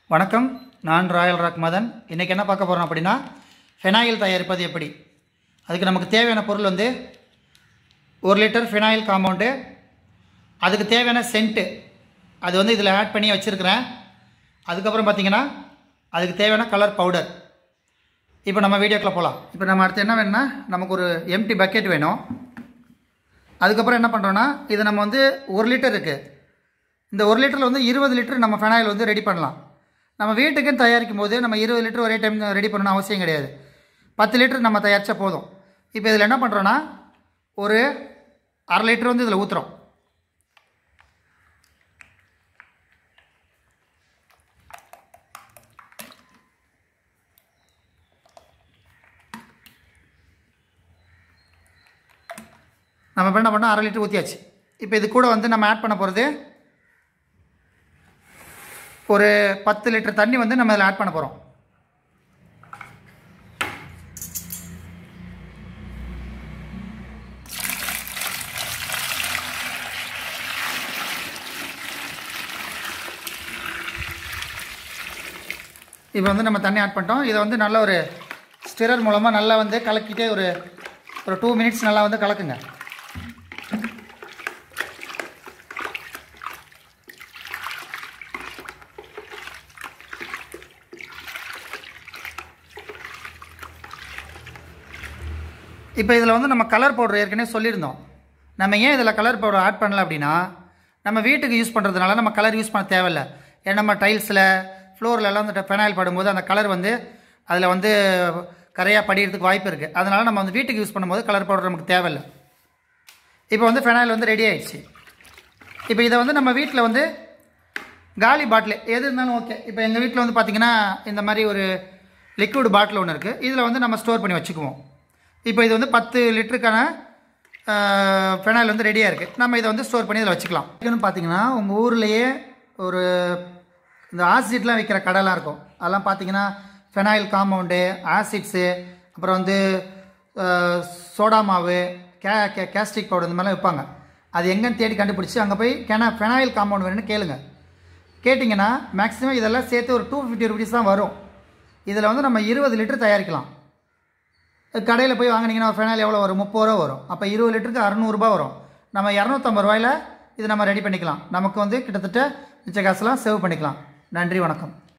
வணக்கம் நான் Royal rock Madan இன்றைக்கி என்ன பார்க்க போகிறோம் அப்படின்னா ஃபெனாயில் தயாரிப்பது எப்படி அதுக்கு நமக்கு தேவையான பொருள் வந்து ஒரு லிட்டர் ஃபினாயில் காம்பவுண்டு அதுக்கு தேவையான சென்ட்டு அது வந்து இதில் ஆட் பண்ணி வச்சுருக்கிறேன் அதுக்கப்புறம் பார்த்தீங்கன்னா அதுக்கு தேவையான கலர் பவுடர் இப்போ நம்ம வீடியோக்குள்ளே போகலாம் இப்போ நம்ம அடுத்து என்ன வேணும்னா நமக்கு ஒரு எம்டி பக்கெட் வேணும் அதுக்கப்புறம் என்ன பண்ணுறோன்னா இது நம்ம வந்து ஒரு லிட்டர் இருக்குது இந்த ஒரு லிட்டரில் வந்து இருபது லிட்டர் நம்ம ஃபெனாயில் வந்து ரெடி பண்ணலாம் நம்ம வீட்டுக்குன்னு தயாரிக்கும் போது நம்ம இருபது லிட்டர் ஒரே டைம் ரெடி பண்ணணும் அவசியம் கிடையாது பத்து லிட்டர் நம்ம தயாரித்தா போதும் இப்போ இதில் என்ன பண்ணுறோன்னா ஒரு அரை லிட்டர் வந்து இதில் ஊற்றுறோம் நம்ம இப்போ என்ன பண்ணோம் அரை லிட்டர் ஊற்றியாச்சு இப்போ இது கூட வந்து நம்ம ஆட் பண்ண போகிறது ஒரு பத்து லிட்டர் தண்ணி வந்து நம்ம இதில் ஆட் பண்ண போகிறோம் இப்போ வந்து நம்ம தண்ணி ஆட் பண்ணிட்டோம் இதை வந்து நல்ல ஒரு ஸ்டிரர் மூலமாக நல்லா வந்து கலக்கிட்டே ஒரு ஒரு டூ மினிட்ஸ் நல்லா வந்து கலக்குங்க இப்போ இதில் வந்து நம்ம கலர் பவுடர் ஏற்கனவே சொல்லியிருந்தோம் நம்ம ஏன் இதில் கலர் பவுடர் ஆட் பண்ணல அப்படின்னா நம்ம வீட்டுக்கு யூஸ் பண்ணுறதுனால நம்ம கலர் யூஸ் பண்ண தேவையில்ல ஏன்னா நம்ம டைல்ஸில் ஃப்ளோரில் எல்லாம் வந்து ஃபெனாயில் படும்போது அந்த கலர் வந்து அதில் வந்து கரையாக படிக்கிறதுக்கு வாய்ப்பு இருக்குது அதனால் நம்ம வந்து வீட்டுக்கு யூஸ் பண்ணும்போது கலர் பவுடர் நமக்கு தேவையில்லை இப்போ வந்து ஃபெனாயில் வந்து ரெடி ஆயிடுச்சு இப்போ இதை வந்து நம்ம வீட்டில் வந்து காலி பாட்டில் எது இருந்தாலும் ஓகே இப்போ எங்கள் வீட்டில் வந்து பார்த்திங்கன்னா இந்த மாதிரி ஒரு லிக்விட் பாட்டில் ஒன்று இருக்குது இதில் வந்து நம்ம ஸ்டோர் பண்ணி வச்சுக்குவோம் இப்போ இது வந்து பத்து லிட்டருக்கான ஃபெனாயில் வந்து ரெடியாக இருக்குது நம்ம இதை வந்து ஸ்டோர் பண்ணி இதில் வச்சுக்கலாம் இதுன்னு பார்த்தீங்கன்னா உங்கள் ஊர்லேயே ஒரு இந்த ஆசிட்லாம் விற்கிற கடைலாம் இருக்கும் அதெல்லாம் பார்த்தீங்கன்னா ஃபெனாயில் காம்பவுண்டு ஆசிட்ஸு அப்புறம் வந்து சோடா மாவு கே கே கேஸ்டிக் பவுடர் இந்த மாதிரிலாம் விற்பாங்க அது எங்கேன்னு தேடி கண்டுபிடிச்சி அங்கே போய் கேனா ஃபெனாயில் காம்பவுண்ட் வேணும்னு கேளுங்க கேட்டிங்கன்னா மேக்ஸிமம் இதெல்லாம் சேர்த்து ஒரு டூ ஃபிஃப்டி ருபீஸ் தான் வரும் இதில் வந்து நம்ம இருபது லிட்டர் தயாரிக்கலாம் கடையில் போய் வாங்கினீங்கன்னா ஃபெனால் எவ்வளோ வரும் முப்பது ரூபா வரும் அப்போ இருபது லிட்டருக்கு அறநூறுபா வரும் நம்ம இரநூத்தம்பது ரூபாயில் இது நம்ம ரெடி பண்ணிக்கலாம் நமக்கு வந்து கிட்டத்தட்ட மிச்ச காசுலாம் சேவ் பண்ணிக்கலாம் நன்றி வணக்கம்